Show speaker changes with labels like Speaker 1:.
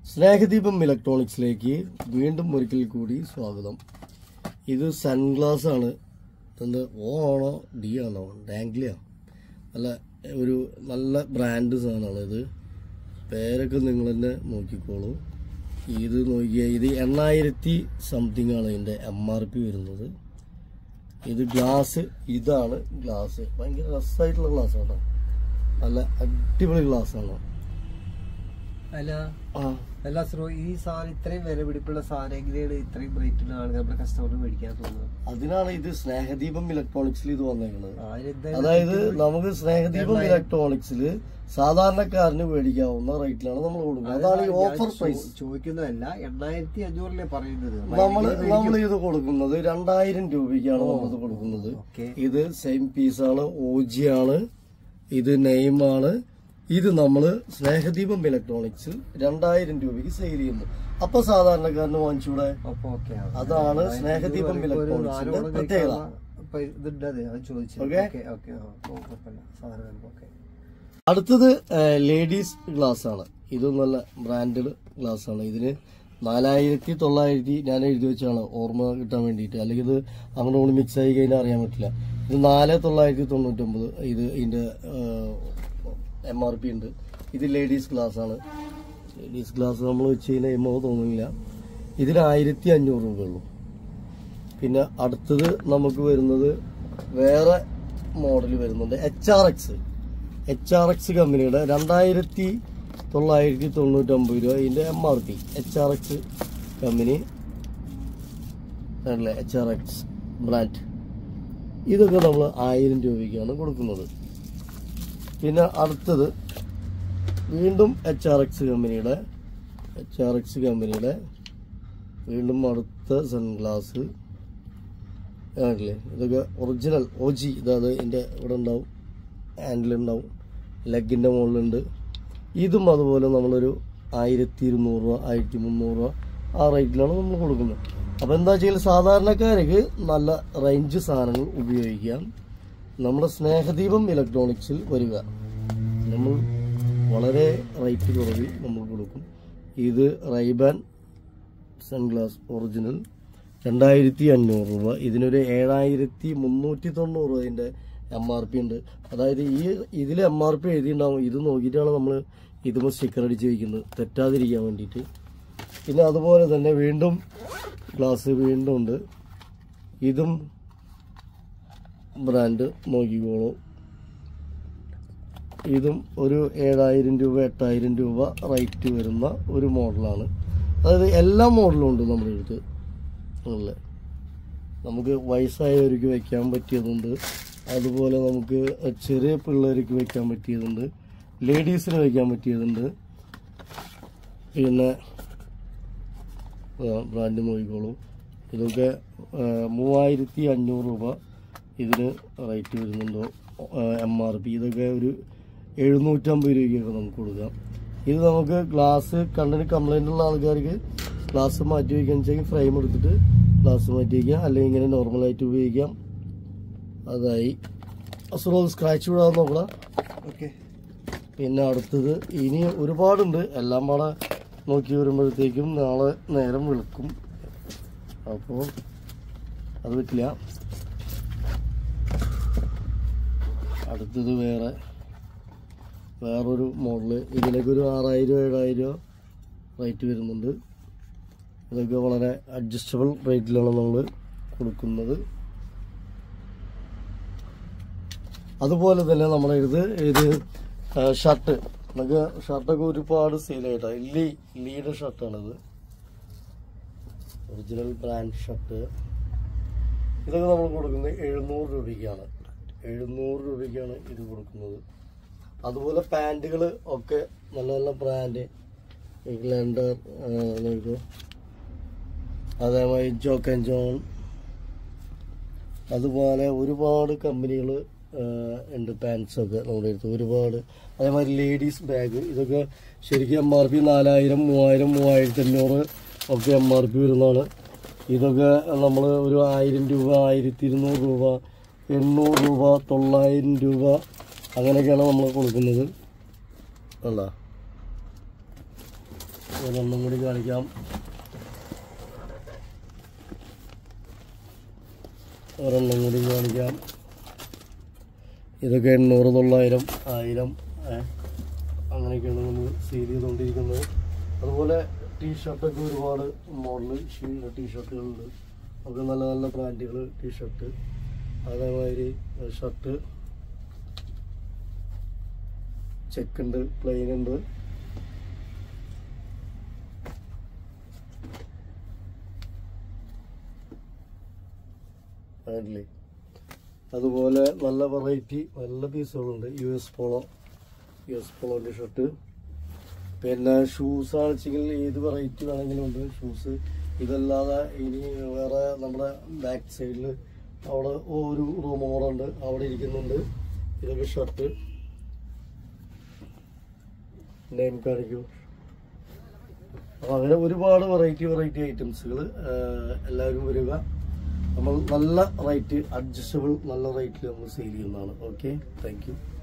Speaker 1: സ്നേഹദീപം ഇലക്ട്രോണിക്സിലേക്ക് വീണ്ടും ഒരിക്കൽ കൂടി സ്വാഗതം ഇത് സൺഗ്ലാസ് ആണ് എന്ത് ഓ ആണോ ഡി ആണോ ഡാംഗ്ലിയ നല്ല ഒരു നല്ല ബ്രാൻഡ് സാധനമാണ് ഇത് പേരൊക്കെ നിങ്ങൾ തന്നെ നോക്കിക്കോളൂ ഇത് നോക്കിയാൽ ഇത് എണ്ണായിരത്തി സംതിങ് ആണ് ഇതിൻ്റെ എം ആർ പി വരുന്നത് ഇത് ഗ്ലാസ് ഇതാണ് ഗ്ലാസ് ഭയങ്കര രസമായിട്ടുള്ള ഗ്ലാസ് ആണ് നല്ല അടിപൊളി ഗ്ലാസ് ആണ്
Speaker 2: അല്ല
Speaker 1: ആ
Speaker 2: അല്ല സ്രോ ഈ സാധനം ഇത്രയും വില പിടിപ്പുള്ള സാധനം എങ്ങനെയാണ് ഇത്രയും റേറ്റിന് ആളുകൾ നമ്മുടെ കസ്റ്റമറിന് മേടിക്കാൻ തോന്നുന്നത്
Speaker 1: അതിനാണ് ഇത് സ്നേഹദീപം ഇലക്ട്രോണിക്സിൽ ഇത് വന്നേക്കുന്നത്
Speaker 2: അതിനെന്താ
Speaker 1: അതായത് നമുക്ക് സ്നേഹദീപം ഇലക്ട്രോണിക്സിൽ സാധാരണക്കാരന് മേടിക്കാവുന്ന റേറ്റിലാണ് നമ്മൾ കൊടുക്കുന്നത് അതാണ് ഈ ഓഫർ പ്രൈസ്
Speaker 2: ചോദിക്കുന്നതല്ല എണ്ണായിരത്തി അഞ്ഞൂറിലെ പറയുന്നത്
Speaker 1: നമ്മൾ നമ്മൾ ഇത് കൊടുക്കുന്നത് രണ്ടായിരം രൂപയ്ക്കാണ് നമ്മളിത് കൊടുക്കുന്നത്
Speaker 2: ഓക്കെ
Speaker 1: ഇത് സെയിം പീസാണ് ഓജി ആണ് ഇത് നെയിമാണ് ഇത് നമ്മൾ സ്നേഹദീപം ഇലക്ട്രോണിക്സിൽ രണ്ടായിരം രൂപയ്ക്ക് സെയിൽ ചെയ്യുന്നു അപ്പൊ സാധാരണക്കാരന് വാങ്ങിച്ചൂടെ
Speaker 2: അപ്പൊ ഓക്കെ
Speaker 1: അതാണ് സ്നേഹദീപം ഇലക്ട്രോണിക്സിന്റെ പ്രത്യേകത
Speaker 2: ഇതുണ്ട് അതെ അത് ചോദിച്ചു
Speaker 1: Okay.
Speaker 2: ഓക്കെ ഓക്കെ കുഴപ്പമില്ല സാധനം ഓക്കെ
Speaker 1: അടുത്തത് ലേഡീസ് ഗ്ലാസ് ആണ് ഇതും നല്ല ബ്രാൻഡഡ് ഗ്ലാസ് ആണ് ഇതിന് നാലായിരത്തി തൊള്ളായിരത്തി ഞാൻ എഴുതി വെച്ചാണ് ഓർമ്മ കിട്ടാൻ വേണ്ടിയിട്ട് അല്ലെങ്കിൽ ഇത് അങ്ങോട്ട് മിക്സ് ആയി കഴിഞ്ഞാൽ അറിയാൻ പറ്റില്ല ഇത് നാല് തൊള്ളായിരത്തി തൊണ്ണൂറ്റൊമ്പത് ഇത് ഇതിന്റെ എം ആർ പി ഉണ്ട് ഇത് ലേഡീസ് ഗ്ലാസ് ആണ് ലേഡീസ് ഗ്ലാസ് നമ്മൾ വെച്ച് കഴിഞ്ഞാൽ എമ്മോ തോന്നുന്നില്ല ഇതിന് ആയിരത്തി അഞ്ഞൂറ് രൂപ ഉള്ളൂ പിന്നെ അടുത്തത് നമുക്ക് വരുന്നത് വേറെ മോഡൽ വരുന്നുണ്ട് H R X H R X കമ്പനിയുടെ രണ്ടായിരത്തി തൊള്ളായിരത്തി തൊണ്ണൂറ്റൊമ്പത് രൂപ ഇതിന്റെ M R P H R X company അല്ലേ എച്ച് ആർ എക്സ് ബ്രാൻഡ് ഇതൊക്കെ നമ്മൾ ആയിരം രൂപയ്ക്കാണ് കൊടുക്കുന്നത് പിന്നെ അടുത്തത് വീണ്ടും എച്ച് ആർ എക്സ് കമ്പനിയുടെ എച്ച് ആർ എക്സ് കമ്പനിയുടെ വീണ്ടും അടുത്ത സൺഗ്ലാസ് ആണല്ലേ ഇതൊക്കെ ഒറിജിനൽ ഒജി ഇതാത് ഇതിൻ്റെ ഇവിടെ ഉണ്ടാവും ഹാൻഡിലുണ്ടാവും ലെഗിൻ്റെ മുകളിലുണ്ട് ഇതും അതുപോലെ നമ്മളൊരു ആയിരത്തി ഇരുന്നൂറ് രൂപ ആയിരത്തി മുന്നൂറ് രൂപ ആ റേറ്റിലാണ് നമ്മൾ കൊടുക്കുന്നത് അപ്പോൾ എന്താ വെച്ചാൽ സാധാരണക്കാർക്ക് നല്ല റേഞ്ച് സാധനങ്ങൾ ഉപയോഗിക്കാം നമ്മുടെ സ്നേഹദീപം ഇലക്ട്രോണിക്സിൽ വരിക നമ്മൾ വളരെ റേറ്റ് കുറവിൽ നമ്മൾ കൊടുക്കും ഇത് റൈബാൻ സൺഗ്ലാസ് ഒറിജിനൽ രണ്ടായിരത്തി അഞ്ഞൂറ് രൂപ ഇതിനൊരു ഏഴായിരത്തി മുന്നൂറ്റി തൊണ്ണൂറ് രൂപ ഇതിൻ്റെ എം ആർ പി ഉണ്ട് അതായത് ഈ ഇതിൽ എം ആർ പി എഴുതിയിട്ടുണ്ടാവും ഇത് നോക്കിയിട്ടാണ് നമ്മൾ ഇതുമ്പോൾ സ്റ്റിക്കർ അടിച്ച് വയ്ക്കുന്നത് തെറ്റാതിരിക്കാൻ വേണ്ടിയിട്ട് പിന്നെ അതുപോലെ തന്നെ വീണ്ടും ഗ്ലാസ് വീണ്ടും ഉണ്ട് ഇതും ബ്രാൻഡ് നോക്കിക്കോളൂ ഇതും ഒരു ഏഴായിരം രൂപ എട്ടായിരം രൂപ റേറ്റ് വരുന്ന ഒരു മോഡലാണ് അതായത് എല്ലാ മോഡലും ഉണ്ട് നമ്മുടെ അടുത്ത് ഉള്ള നമുക്ക് വയസ്സായവർക്ക് വെക്കാൻ പറ്റിയതുണ്ട് അതുപോലെ നമുക്ക് ചെറിയ പിള്ളേർക്ക് വെക്കാൻ പറ്റിയതുണ്ട് ലേഡീസിന് വെക്കാൻ പറ്റിയതുണ്ട് പിന്നെ ബ്രാൻഡ് നോക്കിക്കോളൂ ഇതൊക്കെ ആ, മൂവായിരത്തി അഞ്ഞൂറ് രൂപ ഇതിന് റേറ്റ് വരുന്നുണ്ടോ എം ആർ പി ഇതൊക്കെ ഒരു എഴുന്നൂറ്റമ്പത് രൂപയ്ക്കൊക്കെ നമുക്ക് കൊടുക്കാം ഇത് നമുക്ക് ഗ്ലാസ് കണ്ണിന് കംപ്ലൈൻ്റ് ഉള്ള ആൾക്കാർക്ക് ഗ്ലാസ് മാറ്റി വയ്ക്കാൻ വെച്ചാൽ ഫ്രെയിം എടുത്തിട്ട് ഗ്ലാസ് മാറ്റി വയ്ക്കാം അല്ലെങ്കിൽ ഇങ്ങനെ നോർമലായിട്ട് ഉപയോഗിക്കാം അതായി അസുഖം സ്ക്രാച്ച് വിടാതെ നോക്കണം
Speaker 2: ഓക്കെ
Speaker 1: പിന്നെ അടുത്തത് ഇനി ഒരുപാടുണ്ട് എല്ലാം പാടെ നോക്കി വരുമ്പോഴത്തേക്കും നാളെ നേരം വെളുക്കും അപ്പോൾ അത് പറ്റില്ല അടുത്തത് വേറെ വേറൊരു മോഡല് ഇതിനൊക്കെ ഒരു ആറായിരം ഏഴായിരം റേറ്റ് വരുന്നുണ്ട് ഇതൊക്കെ വളരെ അഡ്ജസ്റ്റബിൾ റേറ്റിലാണ് നമ്മൾ കൊടുക്കുന്നത് അതുപോലെ തന്നെ നമ്മുടെ ഇത് ഇത് ആ, ഷർട്ട് നമുക്ക് ഷർട്ടൊക്കെ ഒരുപാട് സെയിലായിട്ടാണ് ലീ ലീയുടെ ഷർട്ടാണിത് ഒറിജിനൽ ബ്രാൻഡ് ഷർട്ട് ഇതൊക്കെ നമ്മൾ കൊടുക്കുന്നത് എഴുന്നൂറ് രൂപയ്ക്കാണ് എഴുന്നൂറ് രൂപയ്ക്കാണ് ഇത് കൊടുക്കുന്നത് അതുപോലെ പാൻറ്റുകൾ ഒക്കെ നല്ല നല്ല ബ്രാൻഡ് ഇംഗ്ലണ്ടർ നോക്കൂ അതേമാതിരി ജോക്ക് ആൻഡ് ജോൺ അതുപോലെ ഒരുപാട് കമ്പനികൾ ഉണ്ട് പാൻസ് ഒക്കെ നമ്മുടെ അടുത്ത് ഒരുപാട് അതേമാതിരി ലേഡീസ് ബാഗ് ഇതൊക്കെ ശരിക്കും എം ആർ പി നാലായിരം മൂവായിരം മൂവായിരത്തി അഞ്ഞൂറ് ഒക്കെ എം ആർ പി വരുന്നതാണ് ഇതൊക്കെ നമ്മൾ ഒരു ആയിരം രൂപ ആയിരത്തി ഇരുന്നൂറ് രൂപ എണ്ണൂറ് രൂപ തൊള്ളായിരം രൂപ അങ്ങനെയൊക്കെയാണ് നമ്മൾ കൊടുക്കുന്നത് അല്ല ഒരെണ്ണം കൂടി കാണിക്കാം ഒരെണ്ണം കൂടി കാണിക്കാം ഇതൊക്കെ എണ്ണൂറ് തൊള്ളായിരം ആയിരം ഏ, അങ്ങനെയൊക്കെയാണ് നമ്മൾ സെയിൽ ചെയ്തുകൊണ്ടിരിക്കുന്നത് അതുപോലെ ടീഷർട്ടൊക്കെ ഒരുപാട് മോഡൽ ടീഷർട്ടുകളുണ്ട് ഒക്കെ നല്ല നല്ല ബ്രാൻഡുകൾ ടീഷർട്ട് അതേമാതിരി ഷർട്ട് ചെക്ക് ഉണ്ട് പ്ലെയിൻ ഉണ്ട് അതല്ലേ അതുപോലെ നല്ല വെറൈറ്റി നല്ല പീസുകളുണ്ട് U S Polo U S പോളോൻ്റെ ഷർട്ട് പിന്നെ ഷൂസ് ആണെച്ചെങ്കിൽ ഏത് വെറൈറ്റി വേണമെങ്കിലും ഉണ്ട് ഷൂസ് ഇതല്ലാതെ ഇനി വേറെ നമ്മുടെ ബാക്ക് സൈഡിൽ അവിടെ ഒരു റൂം കൂടെ ഉണ്ട് അവിടെ ഇരിക്കുന്നുണ്ട് ഇതൊക്കെ ഷർട്ട് നെയിം കാണിക്കൂ അപ്പോൾ അങ്ങനെ ഒരുപാട് വെറൈറ്റി വെറൈറ്റി ഐറ്റംസുകൾ എല്ലാവരും വരിക നമ്മൾ നല്ല റേറ്റ് അഡ്ജസ്റ്റബിൾ നല്ല റേറ്റിൽ നമ്മൾ സെയിൽ ചെയ്യുന്നതാണ് ഓക്കെ താങ്ക് യു